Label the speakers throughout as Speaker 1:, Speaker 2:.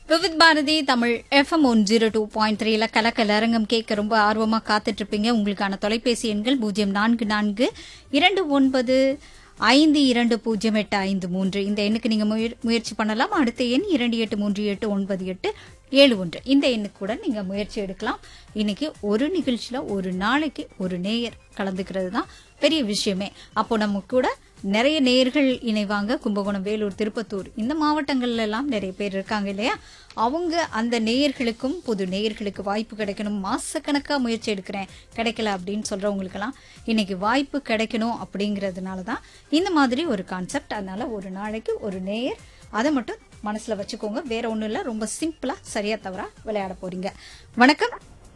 Speaker 1: Vividh Bharati Tamil FM one zero two point த்ரீல கலக்கல் அரங்கம் கேட்க ரொம்ப ஆர்வமாக காத்துட்டு இருப்பீங்க உங்களுக்கான தொலைபேசி எண்கள் பூஜ்ஜியம் நான்கு நான்கு இரண்டு ஒன்பது ஐந்து இரண்டு பூஜ்ஜியம் எட்டு ஐந்து மூன்று இந்த எண்ணுக்கு நீங்க முயற்- முயற்சி பண்ணலாம் அடுத்த எண் இரண்டு எட்டு மூன்று எட்டு ஒன்பது எட்டு ஏழு ஒன்று இந்த எண்ணுக்கு கூட நீங்க முயற்சி எடுக்கலாம் இன்னைக்கு ஒரு நிகழ்ச்சியில ஒரு நாளைக்கு ஒரு நேயர் கலந்துக்கிறது தான் பெரிய விஷயமே அப்போ நம்ம கூட நிறைய நேயர்கள் இணைவாங்க கும்பகோணம் வேலூர் திருப்பத்தூர் இந்த மாவட்டங்கள்ல எல்லாம் நிறைய பேர் இருக்காங்க இல்லையா அவங்க அந்த நேயர்களுக்கும் புது நேயர்களுக்கு வாய்ப்பு கிடைக்கணும் மாசக்கணக்கா முயற்சி எடுக்கிறேன் கிடைக்கல அப்படின்னு சொல்றவங்களுக்கெல்லாம் இன்னைக்கு வாய்ப்பு கிடைக்கணும் அப்படிங்கிறதுனால தான் இந்த மாதிரி ஒரு கான்செப்ட் அதனால ஒரு நாளைக்கு ஒரு நேயர் அதை மட்டும் மனசுல வச்சுக்கோங்க வேற ஒண்ணும் இல்ல ரொம்ப சிம்பிளா சரியா தவறா விளையாட போறீங்க வணக்கம்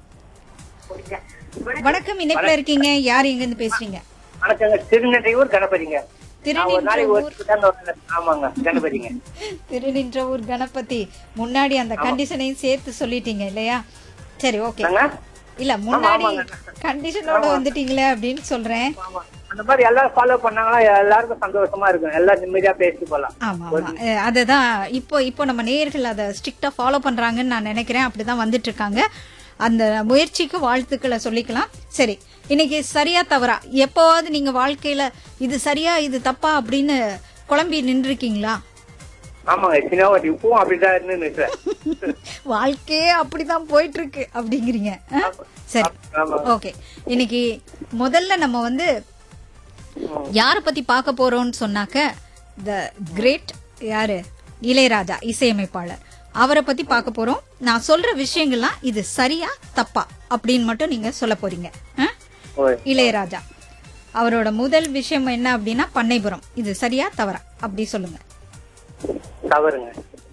Speaker 1: வணக்கம் இணைப்புல இருக்கீங்க யார் எங்க இருந்து பேசுறீங்க
Speaker 2: வணக்கங்க திருநெல்வேலூர் கணபதிங்க நான் ஒரு நாளைக்கு ஒரு
Speaker 1: திருநின்றவூர்
Speaker 2: தான் வருவேன். ஆமாங்க கணபதிங்க
Speaker 1: திருநின்றவூர் கணபதி முன்னாடி அந்த கண்டிஷனையும் சேர்த்து சொல்லிட்டீங்க இல்லையா சரி ஓகே
Speaker 2: என்னங்க?
Speaker 1: இல்ல முன்னாடி
Speaker 2: ஆமாங்க.
Speaker 1: கண்டிஷனோட வந்துட்டீங்களே அப்படின்னு சொல்றேன்
Speaker 2: ஆமா அந்த மாதிரி எல்லாரும் ஃபாலோ பண்ணாங்களா எல்லாருக்கும் சந்தோஷமா இருக்கும் எல்லாம் நிம்மதியா பேசிட்டு போலாம்
Speaker 1: ஆமா ஆமா அஹ் அதுதான் இப்போ இப்போ நம்ம நேயர்கள் அதை ஸ்ட்ரிக்டா ஃபாலோ பண்றாங்கன்னு நான் நினைக்கிறேன் அப்படிதான் வந்துட்டு இருக்காங்க அந்த முயற்சிக்கு வாழ்த்துக்களை சொல்லிக்கலாம் சரி இன்னைக்கு சரியா தவறா எப்போவாவது நீங்க வாழ்க்கையில இது சரியா இது தப்பா அப்படின்னு குழம்பி நின்றுருக்கீங்களா
Speaker 2: ஆமாங்க சின்னவாட்டி இப்பவும் அப்படிதான் இருந்து நிக்கிறேன்
Speaker 1: வாழ்க்கையே அப்படிதான் போயிட்டு இருக்கு அப்படிங்கிறீங்க ஆ? சரி
Speaker 2: ஆமா
Speaker 1: ஓகே இன்னைக்கு முதல்ல நம்ம வந்து
Speaker 2: ம்.
Speaker 1: யார பத்தி பார்க்க போறோம்னு சொன்னாக்க த கிரேட் யாரு இளையராஜா இசையமைப்பாளர் அவரை பத்தி பார்க்க போறோம் நான் சொல்ற விஷயங்கள்லாம் இது சரியா தப்பா அப்படின்னு மட்டும் நீங்க சொல்ல போறீங்க ஆ?
Speaker 2: ஓய்.
Speaker 1: இளையராஜா அவரோட முதல் விஷயம் என்ன அப்படின்னா பண்ணைபுரம் இது சரியா தவறா அப்படி சொல்லுங்க
Speaker 2: தவறுங்க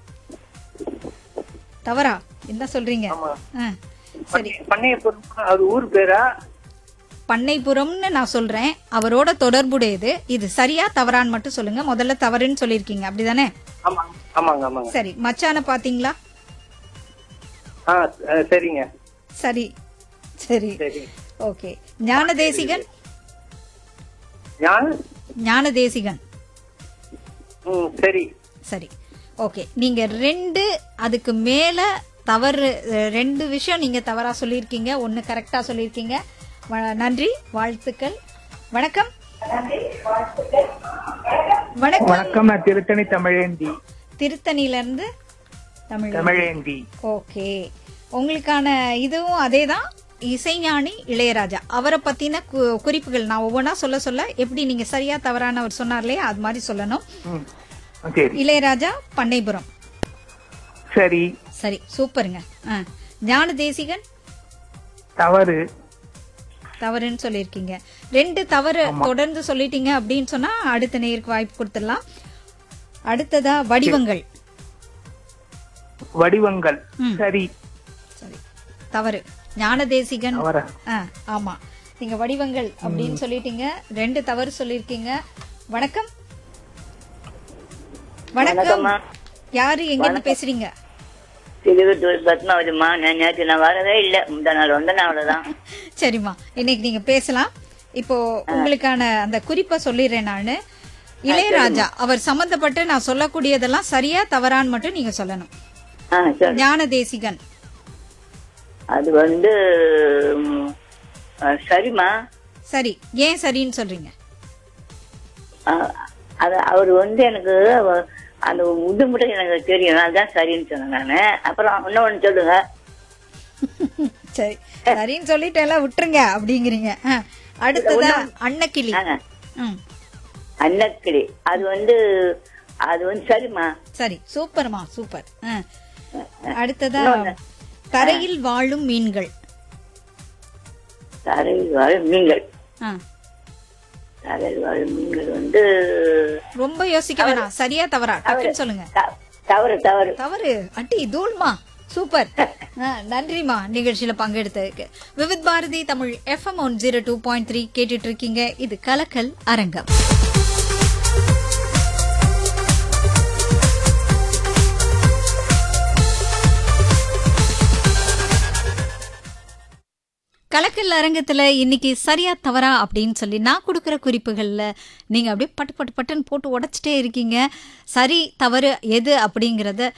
Speaker 1: தவறா என்ன சொல்றீங்க
Speaker 2: ஆமா
Speaker 1: ஆ, சரி
Speaker 2: பண்ணைய அது ஊர் பேரா
Speaker 1: பண்ணைபுரம்னு நான் சொல்றேன் அவரோட தொடர்புடையது இது சரியா தவறான்னு மட்டும் சொல்லுங்க முதல்ல தவறுன்னு சொல்லியிருக்கீங்க அப்படிதானே
Speaker 2: ஆமா ஆமாங்க ஆமாங்க
Speaker 1: சரி மச்சான பாத்தீங்களா
Speaker 2: ஆ அஹ், சரிங்க
Speaker 1: சரி சரி
Speaker 2: சரி
Speaker 1: ஓகே ஞான தேசிகன்
Speaker 2: யார்
Speaker 1: ஞான தேசிகன்
Speaker 2: ம் சரி
Speaker 1: சரி ஓகே நீங்க ரெண்டு அதுக்கு மேல தவறு அஹ், ரெண்டு விஷயம் நீங்க தவறா சொல்லியிருக்கீங்க ஒன்னு கரெக்டா சொல்லியிருக்கீங்க வ- நன்றி வாழ்த்துக்கள் வணக்கம் வணக்கம்
Speaker 3: வணக்கம் நான் திருத்தணி தமிழேந்தி
Speaker 1: திருத்தணில இருந்து தமிழ்
Speaker 3: தமிழேந்தி
Speaker 1: ஓகே உங்களுக்கான இதுவும் அதேதான் இசைஞானி இளையராஜா அவரை பத்தின கு- குறிப்புகள் நான் ஒவ்வொன்றா சொல்ல சொல்ல எப்படி நீங்க சரியா தவறான அவர் சொன்னார் இல்லையா அது மாதிரி சொல்லணும்
Speaker 3: ம், சரி
Speaker 1: இளையராஜா பண்ணைபுரம்
Speaker 3: சரி
Speaker 1: சரி சூப்பருங்க ஆ. ஞான தேசிகன்
Speaker 3: தவறு
Speaker 1: தவறுன்னு சொல்லியிருக்கீங்க ரெண்டு தவறு தொடர்ந்து சொல்லிட்டீங்க அப்படின்னு சொன்னா அடுத்த நேருக்கு வாய்ப்பு கொடுத்துடலாம் அடுத்ததா வடிவங்கள்
Speaker 3: வடிவங்கள்
Speaker 1: ம்.
Speaker 3: சரி
Speaker 1: சரி தவறு ஞான தேசிகன்
Speaker 3: தவற
Speaker 1: ஆ, ஆமா நீங்க வடிவங்கள் அப்படின்னு சொல்லிட்டீங்க ரெண்டு தவறு சொல்லிருக்கீங்க வணக்கம் வணக்கம் யாரு எங்க இருந்து பேசுறீங்க
Speaker 4: திருவத்தூர் பத்மாவதிமா நான் நேற்று நான் வரவே இல்லை முந்தா நாள் வந்தேன் அவ்வளவுதான்
Speaker 1: சரிம்மா இன்னைக்கு நீங்க பேசலாம் இப்போ உங்களுக்கான அந்த குறிப்பை சொல்லிடுறேன் நானு இளையராஜா அவர் சம்பந்தப்பட்டு நான் சொல்லக்கூடியதெல்லாம் சரியா தவறான்னு மட்டும் நீங்க சொல்லணும்
Speaker 4: ஆ சரி
Speaker 1: ஞான தேசிகன்
Speaker 4: அது வந்து ம், ஆ, சரிம்மா
Speaker 1: சரி ஏன் சரின்னு சொல்றீங்க
Speaker 4: ஆ, அது அவர் வந்து எனக்கு அவ- அந்த முது மட்டும் எனக்கு தெரியும் அதுதான் சரின்னு சொன்னேன் நானு அப்புறம் இன்னொன்னு சொல்லுங்க
Speaker 1: சரி சரின்னு சொல்லிட்டு எல்லாம் விட்டுருங்க அப்படிங்கிறீங்க ஆ, அடுத்ததா அன்னக்கிளி
Speaker 4: ஆ,
Speaker 1: ம்
Speaker 4: அன்னக்கிளி அது வந்து அது வந்து சரிம்மா
Speaker 1: சரி சூப்பர்மா சூப்பர் ஆ. அடுத்ததா தரையில் வாழும் மீன்கள்
Speaker 4: தரையில் வாழும் மீன்கள்
Speaker 1: ஆ.
Speaker 4: தரையில் வாழும் மீன்கள் வந்து
Speaker 1: ரொம்ப யோசிக்க வேணாம் சரியா தவறா டக்குன்னு சொல்லுங்க
Speaker 4: த- தவறு தவறு
Speaker 1: தவறு அட்டி தூள்மா சூப்பர் ஆ, நன்றிமா நிகழ்ச்சியில பங்கெடுத்ததுக்கு Vividh Bharati Tamil FM one zero two point three கேட்டுட்டு இருக்கீங்க இது கலக்கல் அரங்கம் கலக்கல் அரங்கத்துல இன்னைக்கு சரியா தவறா அப்படின்னு சொல்லி நான் கொடுக்குற குறிப்புகள்ல நீங்க அப்படியே பட்டு பட்டு பட்டுன்னு போட்டு உடைச்சிட்டே இருக்கீங்க சரி தவறு எது அப்படிங்கறத